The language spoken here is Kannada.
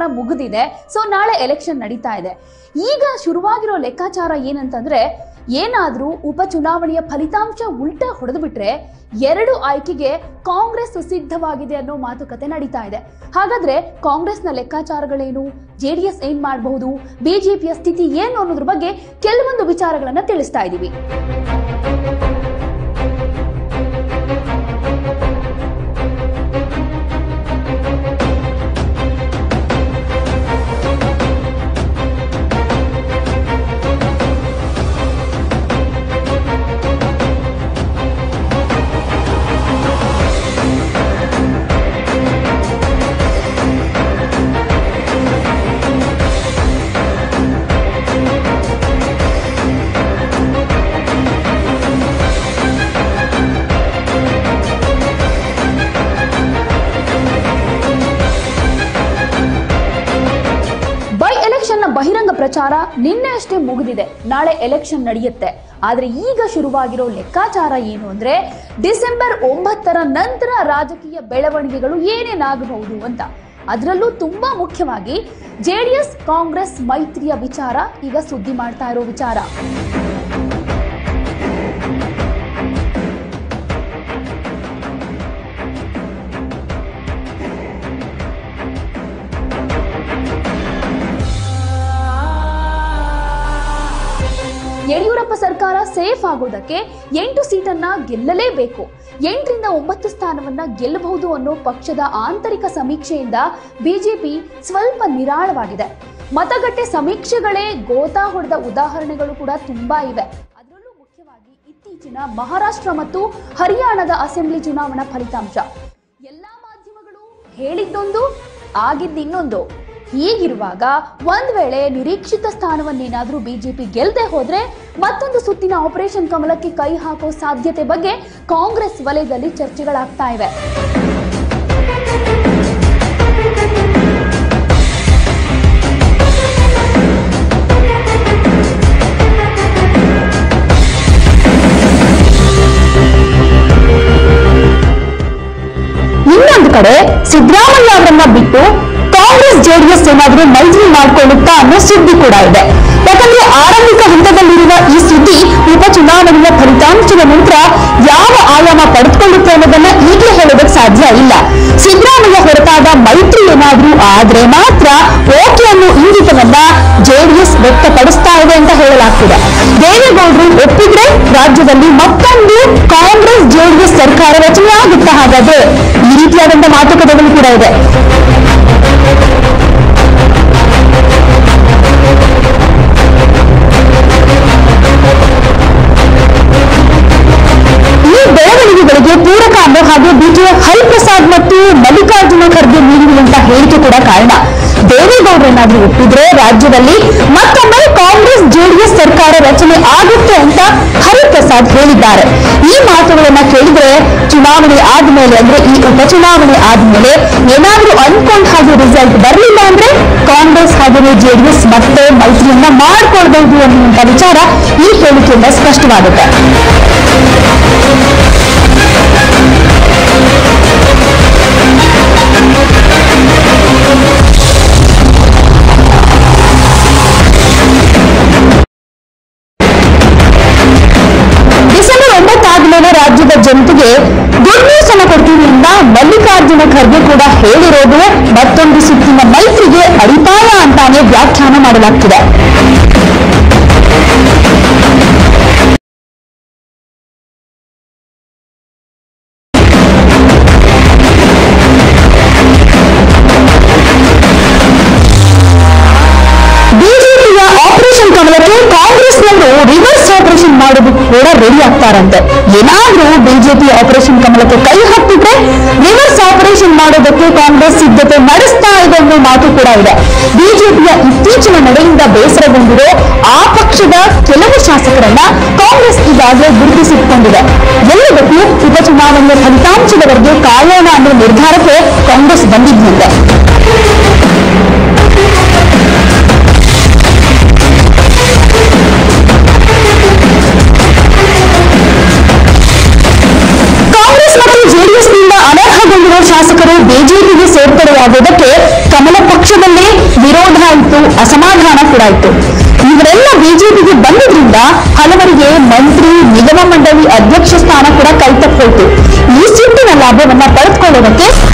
ಮುಗಿದಿದೆ ಸೊ ನಾಳೆ ಎಲೆಕ್ಷನ್ ನಡೀತಾ ಇದೆ ಈಗ ಶುರುವಾಗಿರೋ ಲೆಕ್ಕಾಚಾರ ಏನಂತಂದ್ರೆ ಏನಾದ್ರೂ ಉಪಚುನಾವಣೆಯ ಫಲಿತಾಂಶ ಉಲ್ಟಾ ಹೊಡೆದು ಬಿಟ್ರೆ ಎರಡು ಆಯ್ಕೆಗೆ ಕಾಂಗ್ರೆಸ್ ಸಿದ್ಧವಾಗಿದೆ ಅನ್ನೋ ಮಾತುಕತೆ ನಡೀತಾ ಇದೆ ಹಾಗಾದ್ರೆ ಕಾಂಗ್ರೆಸ್ನ ಲೆಕ್ಕಾಚಾರಗಳೇನು ಜೆಡಿಎಸ್ ಏನ್ ಮಾಡಬಹುದು ಬಿಜೆಪಿಯ ಸ್ಥಿತಿ ಏನು ಅನ್ನೋದ್ರ ಬಗ್ಗೆ ಕೆಲವೊಂದು ವಿಚಾರಗಳನ್ನ ತಿಳಿಸ್ತಾ ಇದ್ದೀವಿ ಬೈ ಎಲೆಕ್ಷನ್ ನ ಬಹಿರಂಗ ಪ್ರಚಾರ ನಿನ್ನೆ ಅಷ್ಟೇ ಮುಗಿದಿದೆ ನಾಳೆ ಎಲೆಕ್ಷನ್ ನಡೆಯುತ್ತೆ ಆದ್ರೆ ಈಗ ಶುರುವಾಗಿರೋ ಲೆಕ್ಕಾಚಾರ ಏನು ಅಂದ್ರೆ ಡಿಸೆಂಬರ್ ಒಂಬತ್ತರ ನಂತರ ರಾಜಕೀಯ ಬೆಳವಣಿಗೆಗಳು ಏನೇನಾಗಬಹುದು ಅಂತ ಅದರಲ್ಲೂ ತುಂಬಾ ಮುಖ್ಯವಾಗಿ ಜೆಡಿಎಸ್ ಕಾಂಗ್ರೆಸ್ ಮೈತ್ರಿಯ ವಿಚಾರ ಈಗ ಸುದ್ದಿ ಮಾಡ್ತಾ ಇರೋ ವಿಚಾರ ಯಡಿಯೂರಪ್ಪ ಸರ್ಕಾರ ಸೇಫ್ ಆಗೋದಕ್ಕೆ ಎಂಟು ಸೀಟನ್ನ ಗೆಲ್ಲಲೇಬೇಕು ಎಂಟರಿಂದ ಒಂಬತ್ತು ಸ್ಥಾನವನ್ನ ಗೆಲ್ಲಬಹುದು ಅನ್ನೋ ಪಕ್ಷದ ಆಂತರಿಕ ಸಮೀಕ್ಷೆಯಿಂದ ಬಿಜೆಪಿ ಸ್ವಲ್ಪ ನಿರಾಳವಾಗಿದೆ ಮತಗಟ್ಟೆ ಸಮೀಕ್ಷೆಗಳೇ ಗೋತಾ ಹೊಡೆದ ಉದಾಹರಣೆಗಳು ಕೂಡ ತುಂಬಾ ಇವೆ ಅದರಲ್ಲೂ ಮುಖ್ಯವಾಗಿ ಇತ್ತೀಚಿನ ಮಹಾರಾಷ್ಟ್ರ ಮತ್ತು ಹರಿಯಾಣದ ಅಸೆಂಬ್ಲಿ ಚುನಾವಣಾ ಫಲಿತಾಂಶ ಎಲ್ಲಾ ಮಾಧ್ಯಮಗಳು ಹೇಳಿದ್ದೊಂದು ಆಗಿದ್ದಿನ್ನೊಂದು ಹೀಗಿರುವಾಗ ಒಂದ್ ವೇಳೆ ನಿರೀಕ್ಷಿತ ಸ್ಥಾನವನ್ನೇನಾದ್ರೂ ಬಿಜೆಪಿ ಗೆಲ್ಲದೆ ಹೋದ್ರೆ ಮತ್ತೊಂದು ಸುತ್ತಿನ ಆಪರೇಷನ್ ಕಮಲಕ್ಕೆ ಕೈ ಹಾಕೋ ಸಾಧ್ಯತೆ ಬಗ್ಗೆ ಕಾಂಗ್ರೆಸ್ ವಲಯದಲ್ಲಿ ಚರ್ಚೆಗಳಾಗ್ತಾ ಇವೆ ಇನ್ನೊಂದು ಕಡೆ ಸಿದ್ದರಾಮಯ್ಯ ಅವರನ್ನ ಬಿಟ್ಟು ಕಾಂಗ್ರೆಸ್ ಜೆಡಿಎಸ್ ಏನಾದ್ರೂ ಮೈತ್ರಿ ಮಾಡ್ಕೊಳ್ಳುತ್ತಾ ಅನ್ನೋ ಸುದ್ದಿ ಕೂಡ ಇದೆ ಯಾಕಂದ್ರೆ ಆರಂಭಿಕ ಹಂತದಲ್ಲಿರುವ ಈ ಸುದ್ದಿ ಉಪಚುನಾವಣೆಯ ಫಲಿತಾಂಶದ ನಂತರ ಯಾವ ಆಯಾಮ ಪಡೆದುಕೊಳ್ಳುತ್ತೆ ಅನ್ನೋದನ್ನ ಈಗಲೇ ಹೇಳೋದಕ್ಕೆ ಸಾಧ್ಯ ಇಲ್ಲ ಸಿದ್ದರಾಮಯ್ಯ ಹೊರತಾದ ಮೈತ್ರಿ ಏನಾದ್ರೂ ಆದ್ರೆ ಮಾತ್ರ ಓಕೆ ಅನ್ನೋ ಇಂಗಿತವನ್ನ ಜೆಡಿಎಸ್ ವ್ಯಕ್ತಪಡಿಸ್ತಾ ಇದೆ ಅಂತ ಹೇಳಲಾಗ್ತಿದೆ ದೇವೇಗೌಡರು ಒಪ್ಪಿದ್ರೆ ರಾಜ್ಯದಲ್ಲಿ ಮತ್ತೊಂದು ಕಾಂಗ್ರೆಸ್ ಜೆಡಿಎಸ್ ಸರ್ಕಾರ ರಚನೆ ಆಗುತ್ತಾ ಹಾಗಾದ್ರೆ ಈ ರೀತಿಯಾದಂತಹ ಮಾತುಕತೆಗಳು ಕೂಡ ಇದೆ ಈ ಬೆಳವಣಿಗೆಗಳಿಗೆ ಪೂರಕ ಅನ್ನೋ ಹಾಗೆ ಬಿಜೆಪಿ ಹರಿಪ್ರಸಾದ್ ಮತ್ತು ಮಲ್ಲಿಕಾರ್ಜುನ ಖರ್ಗೆ ನೀಡಿರುವಂತಹ ಹೇಳಿಕೆ ಕೂಡ ಕಾರಣ ದೇವೇಗೌಡರನ್ನಾದ್ರೂ ಒಪ್ಪಿದ್ರೆ ರಾಜ್ಯದಲ್ಲಿ ಮತ್ತೊಮ್ಮೆ ಕಾಂಗ್ರೆಸ್ ಜೆಡಿಎಸ್ ಸರ್ಕಾರ ರಚನೆ ಆಗುತ್ತೆ ಅಂತ ಹರಿಪ್ರಸಾದ್ ಹೇಳಿದ್ದಾರೆ ಈ ಮಾತುಗಳನ್ನ ಕೇಳಿದ್ರೆ ಚುನಾವಣೆ ಆದ್ಮೇಲೆ ಅಂದ್ರೆ ಈ ಉಪಚುನಾವಣೆ ಆದ್ಮೇಲೆ ಏನಾದ್ರೂ ಅನ್ಕೊಂಡ್ ಹಾಗೆ ರಿಸಲ್ಟ್ ಬರಲಿಲ್ಲ ಅಂದ್ರೆ ಕಾಂಗ್ರೆಸ್ ಹಾಗೆ ಜೆಡಿಎಸ್ ಮತ್ತೆ ಮೈತ್ರಿಯನ್ನ ಮಾಡ್ಕೊಳ್ಬಹುದು ಅನ್ನುವಂತ ವಿಚಾರ ಈ ಹೇಳಿಕೆಯಿಂದ ಸ್ಪಷ್ಟವಾಗುತ್ತೆ ಡಿಸೆಂಬರ್ ಒಂಬತ್ತಾದ್ಮೇಲೆ ರಾಜ್ಯದ ಜನತೆಗೆ ಗುಡ್ ನ್ಯೂಸ್ ಅನ್ನ ಕೊಡ್ತೀವಿ ಅಂತ ಮಲ್ಲಿಕಾರ್ಜುನ ಖರ್ಗೆ ಕೂಡ ಹೇಳಿರೋದು ಮತ್ತೊಂದು ಸುತ್ತಿನ ಮೈತ್ರಿಗೆ ಅಡಿಪಾಯ ಅಂತಾನೆ ವ್ಯಾಖ್ಯಾನ ಮಾಡಲಾಗ್ತಿದೆ ಬಿಜೆಪಿಯ ಆಪರೇಷನ್ ಕಮಲಕ್ಕೆ ಕಾಂಗ್ರೆಸ್ನವರು ರಿವರ್ಸ್ ಆಪರೇಷನ್ ಮಾಡೋದಕ್ಕೆ ಕೂಡ ರೆಡಿ ಆಗ್ತಾರಂತೆ ಏನಾದ್ರೂ ಬಿಜೆಪಿ ಆಪರೇಷನ್ ಕಮಲಕ್ಕೆ ಕೈ ಹಾಕ್ತಿದ್ರೆ ರಿವರ್ಸ್ ಆಪರೇಷನ್ ಮಾಡೋದಕ್ಕೆ ಕಾಂಗ್ರೆಸ್ ಸಿದ್ಧತೆ ನಡೆಸ್ತಾ ಇದೆ ಅನ್ನೋ ಮಾತು ಕೂಡ ಇದೆ ಬಿಜೆಪಿಯ ಇತ್ತೀಚಿನ ನಡೆಯಿಂದ ಬೇಸರಗೊಂಡಿರೋ ಆ ಪಕ್ಷದ ಕೆಲವು ಶಾಸಕರನ್ನ ಕಾಂಗ್ರೆಸ್ ಈಗಾಗಲೇ ಗುರುತಿಸಿಕೊಂಡಿದೆ ಎಲ್ಲದಕ್ಕೂ ಉಪಚುನಾವಣೆಯ ಫಲಿತಾಂಶದವರೆಗೆ ಕಾಯೋಣ ಅನ್ನೋ ನಿರ್ಧಾರಕ್ಕೆ ಕಾಂಗ್ರೆಸ್ ಬಂದಿದ್ದಂತೆ ಕಾಂಗ್ರೆಸ್ ಮತ್ತು ಜೆಡಿಎಸ್ನಿಂದ ಅನರ್ಹಗೊಂಡಿರುವ ಶಾಸಕರು ಬಿಜೆಪಿಗೆ ಸೇರ್ಪಡೆಯಾಗುವುದಕ್ಕೆ ಕಮಲ ಪಕ್ಷದಲ್ಲೇ ವಿರೋಧ ಆಯಿತು ಅಸಮಾಧಾನ ಕೂಡ ಆಯಿತು ಇವರೆಲ್ಲ ಬಿಜೆಪಿಗೆ ಬಂದಿದ್ರಿಂದ ಹಲವರಿಗೆ ಮಂತ್ರಿ ನಿಗಮ ಮಂಡಳಿ ಅಧ್ಯಕ್ಷ ಸ್ಥಾನ ಕೂಡ ಕೈತಪ್ಪೋಯ್ತು ಈ ಸಿಟ್ಟಿನ ಲಾಭವನ್ನ ಪಡೆದುಕೊಳ್ಳೋದಕ್ಕೆ